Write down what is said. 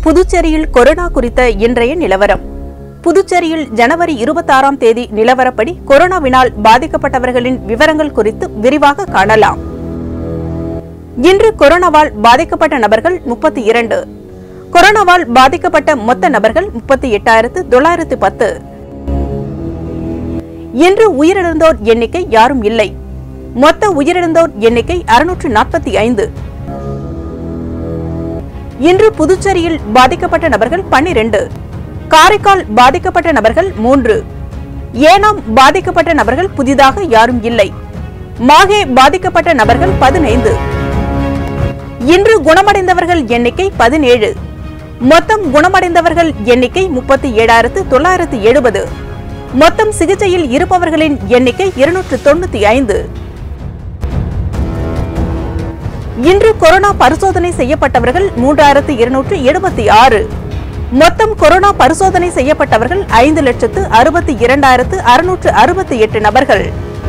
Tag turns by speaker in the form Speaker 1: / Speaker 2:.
Speaker 1: புதுச்சேரியில் கொரோனா குறித்த இன்றைய நிலவரம் புதுச்சேரியில் ஜனவரி இருபத்தாறாம் தேதி நிலவரப்படி கொரோனாவினால் பாதிக்கப்பட்டவர்களின் விவரங்கள் குறித்து விரிவாக காணலாம் இன்று கொரோனாவால் பாதிக்கப்பட்ட நபர்கள் முப்பத்தி இரண்டு கொரோனாவால் பாதிக்கப்பட்ட மொத்த நபர்கள் முப்பத்தி எட்டாயிரத்து தொள்ளாயிரத்து பத்து இன்று உயிரிழந்தோர் எண்ணிக்கை யாரும் இல்லை மொத்த உயிரிழந்தோர் எண்ணிக்கை அறுநூற்று நாற்பத்தி ஐந்து இன்று புதுச்சேரியில் பாதிக்கப்பட்ட நபர்கள் பன்னிரண்டு காரைக்கால் பாதிக்கப்பட்ட நபர்கள் மூன்று ஏனாம் பாதிக்கப்பட்ட நபர்கள் புதிதாக யாரும் இல்லை மாகே பாதிக்கப்பட்ட நபர்கள் பதினைந்து இன்று குணமடைந்தவர்கள் எண்ணிக்கை பதினேழு மொத்தம் குணமடைந்தவர்கள் எண்ணிக்கை முப்பத்தி ஏழாயிரத்து தொள்ளாயிரத்து எழுபது மொத்தம் சிகிச்சையில் இருப்பவர்களின் எண்ணிக்கை இருநூற்று தொண்ணூத்தி ஐந்து இன்று கொரோனா பரிசோதனை செய்யப்பட்டவர்கள் மூன்றாயிரத்து இருநூற்று எழுபத்தி ஆறு மொத்தம் கொரோனா பரிசோதனை செய்யப்பட்டவர்கள் ஐந்து லட்சத்து அறுபத்தி இரண்டாயிரத்து அறுநூற்று அறுபத்தி எட்டு நபர்கள்